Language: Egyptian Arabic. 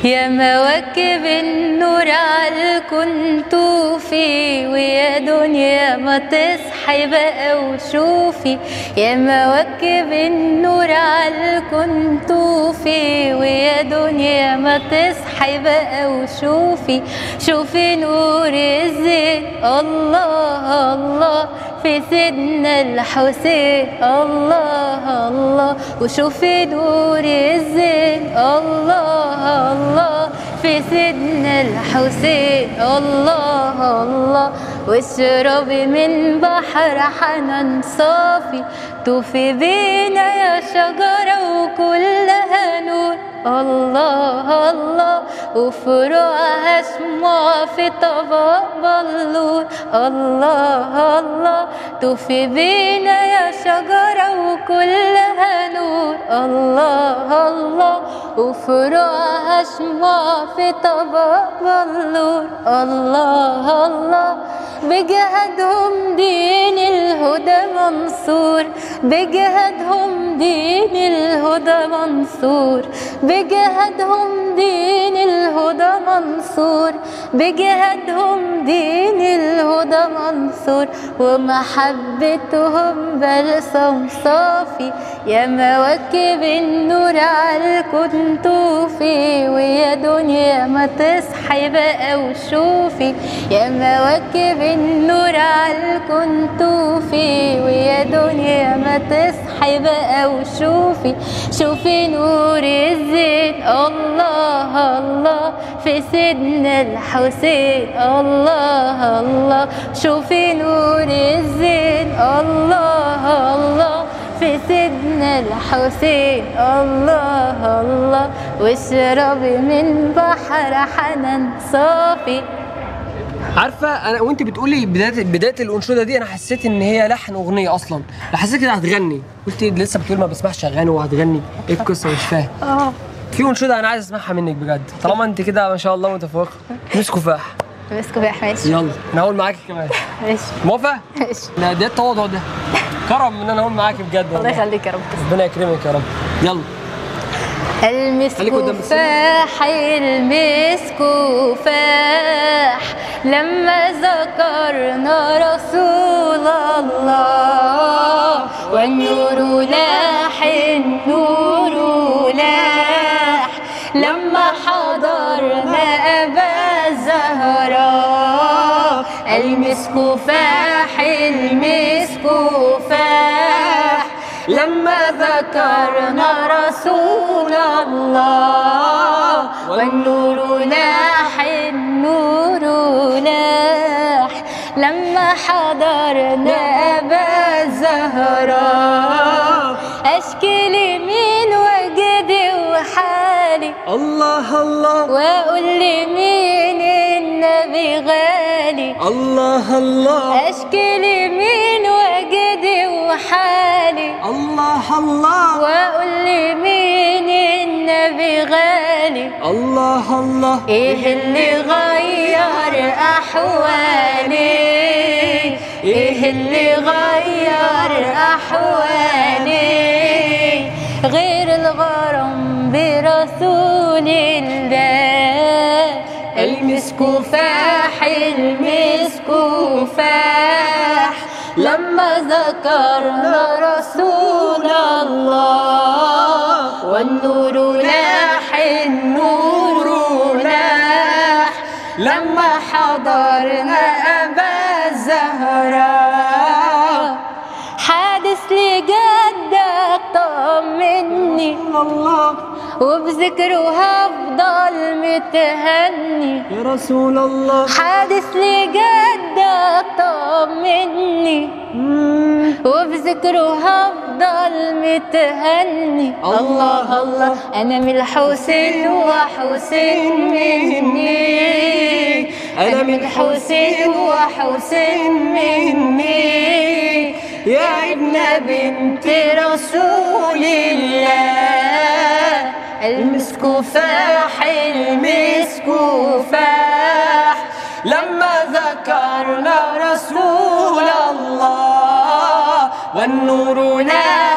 يا مواكب النور على الكون طوفي ويا دنيا ما تصحي بقى وشوفي يا مواكب النور على الكون طوفي ويا دنيا ما تصحي بقى وشوفي شوفي نور الزين الله الله في سيدنا الحسين الله الله وشوفي نور الزين الله الله في سيدنا الحسين الله الله واشربي من بحر حنان صافي طوفي بينا يا شجرة وكلها نور الله الله وفروعها شموع في طبق بلور الله الله طوفي بينا يا شجرة وكلها نور الله الله وفروعها شموع في طبق بلور الله الله بجهدهم دين الهدى منصور بجهدهم دين الهدى منصور بجهدهم دين الهدى منصور بجهدهم دين الهدى منصور ومحبتهم بلسم صافي يا مواكب النور على الكون طوفي ويا دنيا ما تصحي بقى وشوفي يا مواكب النور على الكون طوفي ويا دنيا ما تصحي بقى وشوفي شوفي نور الزين الله الله في سيدنا الحسين الله الله شوفي نور الزين الله الله في سيدنا الحسين الله الله واشربي من بحر حنان صافي عارفه انا وانت بتقولي بدايه بدايه الانشوده دي انا حسيت ان هي لحن اغنيه اصلا لا حسيت كده هتغني قلت إيه لسه بتقول ما بسمعش اغاني وهتغني ايه القصه مش فاهم اه في انشوده انا عايز اسمعها منك بجد طالما انت كده ما شاء الله متفوقه مش كفاح مسكوا بيح ماشي يلا انا هقول معاكي كمان ماشي موافقه ماشي لا ده التواضع ده كرم ان انا اقول معاكي بجد الله والله يخليك يا رب ربنا يكرمك يا رب يلا المسك خليك قدام السن. فاح المسك فاح لما ذكرنا رسول الله والنور لاح النور لاح لما حضرنا أبا الزهراء المسك فاح المسك فاح لما ذكرنا رسول الله والنور لاح النور لاح لما حضرنا أبا الزهراء أشكي لمين وجدي وحالي الله الله وأقول لمين النبي غالي الله الله أشكي لمين وجدي وحالي الله الله وأقول لمين النبي غالي الله الله إيه اللي غير أحوالي إيه اللي غير أحوالي غير الغرام برسول الله المسك فاح المسك فاح لما ذكرنا رسول الله والنور لاح النور لاح لما حضرنا أبا الزهراء حادث لجدك طمني الله وبذكره هفضل متهني يا رسول الله حادث لجدك طمني وبذكره هفضل متهني الله الله انا من الحسين وحسين مني انا من الحسين وحسين مني يا ابن بنت رسول الله المسك فاح المسك فاح لما ذكرنا رسول الله والنور لا